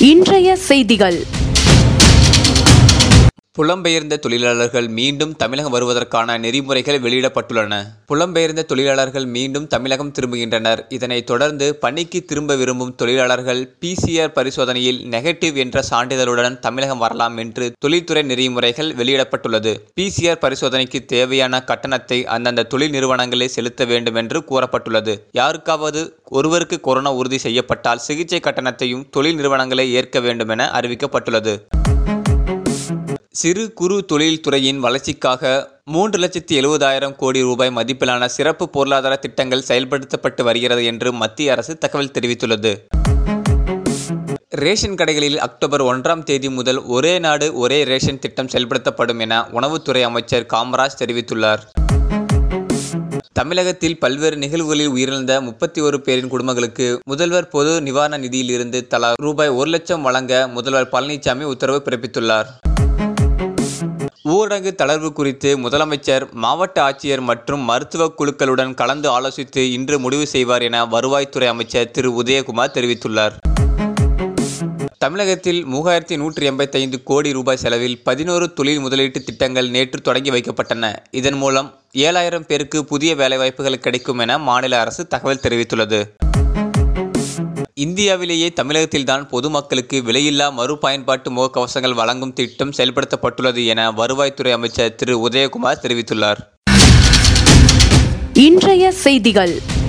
இன்றைய செய்திகள் புலம்பெயர்ந்த தொழிலாளர்கள் மீண்டும் தமிழகம் வருவதற்கான நெறிமுறைகள் வெளியிடப்பட்டுள்ளன புலம்பெயர்ந்த தொழிலாளர்கள் மீண்டும் தமிழகம் திரும்புகின்றனர் இதனைத் தொடர்ந்து பணிக்கு திரும்ப விரும்பும் தொழிலாளர்கள் பிசிஆர் பரிசோதனையில் நெகட்டிவ் என்ற சான்றிதழுடன் தமிழகம் வரலாம் என்று தொழில்துறை நெறிமுறைகள் வெளியிடப்பட்டுள்ளது பிசிஆர் பரிசோதனைக்கு தேவையான கட்டணத்தை அந்தந்த தொழில் நிறுவனங்களே செலுத்த வேண்டும் என்று கூறப்பட்டுள்ளது யாருக்காவது ஒருவருக்கு கொரோனா உறுதி செய்யப்பட்டால் சிகிச்சை கட்டணத்தையும் தொழில் நிறுவனங்களே ஏற்க வேண்டும் என அறிவிக்கப்பட்டுள்ளது சிறு குறு தொழில் துறையின் வளர்ச்சிக்காக மூன்று லட்சத்தி எழுபதாயிரம் கோடி ரூபாய் மதிப்பிலான சிறப்பு பொருளாதார திட்டங்கள் செயல்படுத்தப்பட்டு வருகிறது என்று மத்திய அரசு தகவல் தெரிவித்துள்ளது ரேஷன் கடைகளில் அக்டோபர் ஒன்றாம் தேதி முதல் ஒரே நாடு ஒரே ரேஷன் திட்டம் செயல்படுத்தப்படும் என உணவுத்துறை அமைச்சர் காமராஜ் தெரிவித்துள்ளார் தமிழகத்தில் பல்வேறு நிகழ்வுகளில் உயிரிழந்த முப்பத்தி ஒரு பேரின் குடும்பங்களுக்கு முதல்வர் பொது நிவாரண நிதியில் இருந்து தலா ரூபாய் ஒரு லட்சம் வழங்க முதல்வர் பழனிசாமி உத்தரவு பிறப்பித்துள்ளார் ஊரடங்கு தளர்வு குறித்து முதலமைச்சர் மாவட்ட ஆட்சியர் மற்றும் மருத்துவ குழுக்களுடன் கலந்து ஆலோசித்து இன்று முடிவு செய்வார் என வருவாய்த்துறை அமைச்சர் திரு உதயகுமார் தெரிவித்துள்ளார் தமிழகத்தில் மூவாயிரத்தி நூற்றி எண்பத்தைந்து கோடி ரூபாய் செலவில் பதினோரு தொழில் முதலீட்டு திட்டங்கள் நேற்று தொடங்கி வைக்கப்பட்டன இதன் மூலம் ஏழாயிரம் பேருக்கு புதிய வேலைவாய்ப்புகள் கிடைக்கும் என மாநில அரசு தகவல் தெரிவித்துள்ளது இந்தியாவிலேயே தமிழகத்தில்தான் பொதுமக்களுக்கு விலையில்லா மறுபயன்பாட்டு முகக்கவசங்கள் வழங்கும் திட்டம் செயல்படுத்தப்பட்டுள்ளது என வருவாய்த்துறை அமைச்சர் திரு உதயகுமார் தெரிவித்துள்ளார் இன்றைய செய்திகள்